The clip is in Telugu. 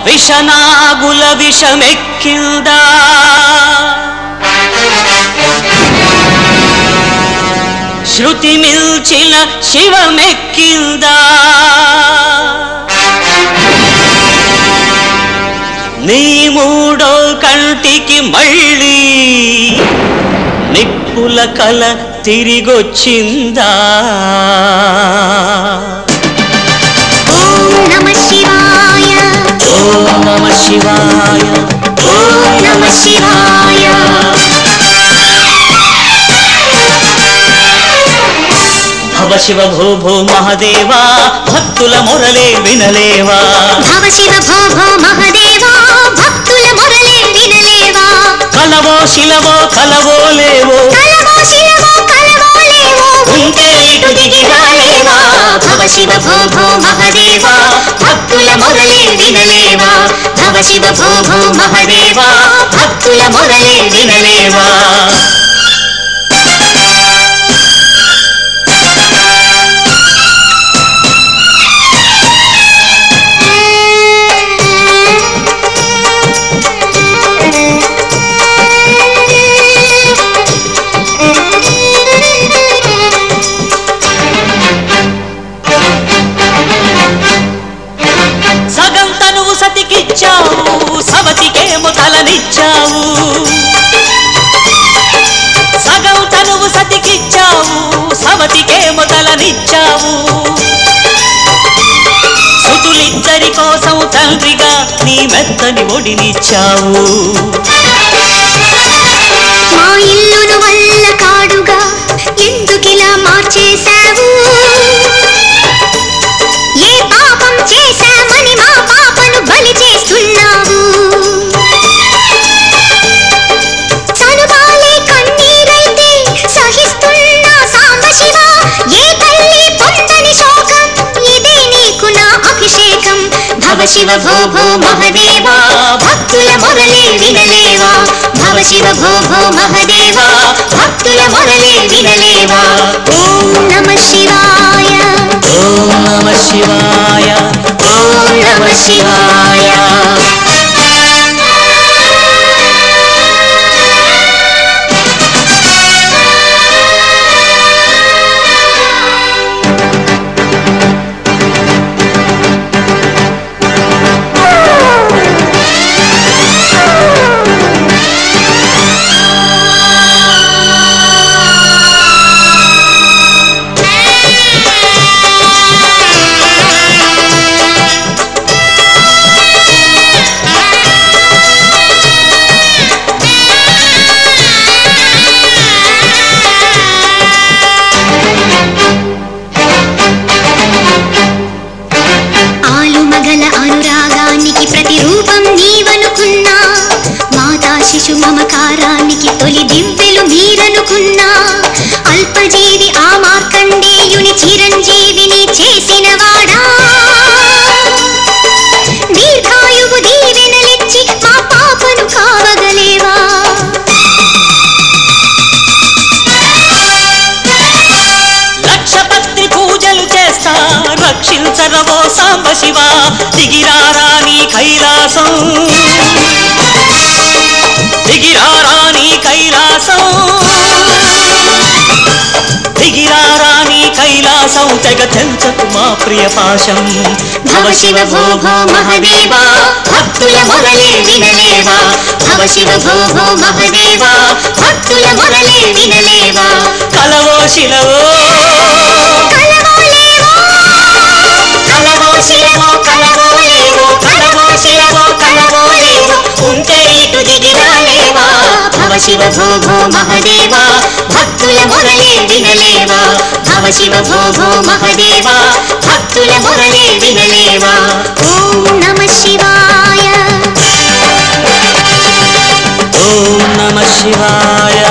విషనాగుల విషమెక్కిందా శృతి మిల్చిన శివమెక్కిందా నీ మూడో కంటికి మళ్ళీ నిప్పుల కల తిరిగొచ్చిందా ఓం నమ శివాయ ఓం నమ శివాయ ఓం నమ శివాయ భవ శివ భూ భూ మహదేవా భక్తుల మొరలే వినలేవా భవ శివ భో భో మహదేవా భక్తుల మురళి వినలేవా కలవో శిలవో కలవో లేవో కలవో శిలవో కలవో లేవో ఉంటే ఇటు దిగి రాలేవా భవ శివ భో భో మహదేవా భక్తుల మురళి వినలేవా భవ శివ భో భో మహదేవా భక్తుల మురళి వినలేవా సగం తనువు సతికిచ్చావు సవతికేమో తలనిచ్చావు సగం తనువు సతికిచ్చావు సవతికేమో తలనిచ్చావు సుతులిద్దరి కోసం తండ్రిగా నీ మెత్తని ఒడినిచ్చావు మా ఇల్లును వల్ల కాడుగా ఎందుకిలా మార్చేశావు ఏ పాపం చేశామని మా పాపను బలి చేస్తున్నావు తనుబాలే కన్నీరైతే సహిస్తున్నా సాంబశివ ఏ తల్లి పొందని శోకం ఇదే నీకు నా అభిషేకం భవ శివ భో భో మహదేవా భక్తుల మురళి వినలేవా భవ శివ భో భో మహదేవా భక్తుల మురళి వినలేవా ఓం నమ శివాయ ఓం నమ శివాయ ఓం నమ శివాయ ఆలుమగల అనురాగానికి ప్రతిరూపం నీవనుకున్నా మాతా శిశు మమకారానికి తొలి దివ్యలు మీరనుకున్నా అల్పజీవి ఆ మార్కండేయుని చిరంజీవిని చేసిన వాడా దీర్ఘాయువు దీవెనలిచ్చి మా పాపను కావగలేవా లక్షపత్రి పూజలు చేస్తా రక్షించరవో సాంబ శివ దిగిరారా నీ కైలాసం దిగిరారా నీ కైలాసం దిగిరారా నీ కైలాసం తెగ తెంచకు మా ప్రియ పాశం భవ శివ భో భో మహదేవా భక్తుల మురళి వినలేవా భవ శివ భో భో మహదేవా భక్తుల మురళి వినలేవా కలవో శిలవో కలవోలేవో కలవో శిలవో కలవోలేవో కలవో శిలవో కలవోలేవో ఉంటే ఇటు దిగి రాలేవా భవ శివ భో భో మహదేవా భక్తుల మురళి వినలేవా భవ శివ భో భో మహదేవా భక్తుల మురళి వినలేవా ఓం నమ శివాయ ఓం నమ శివాయ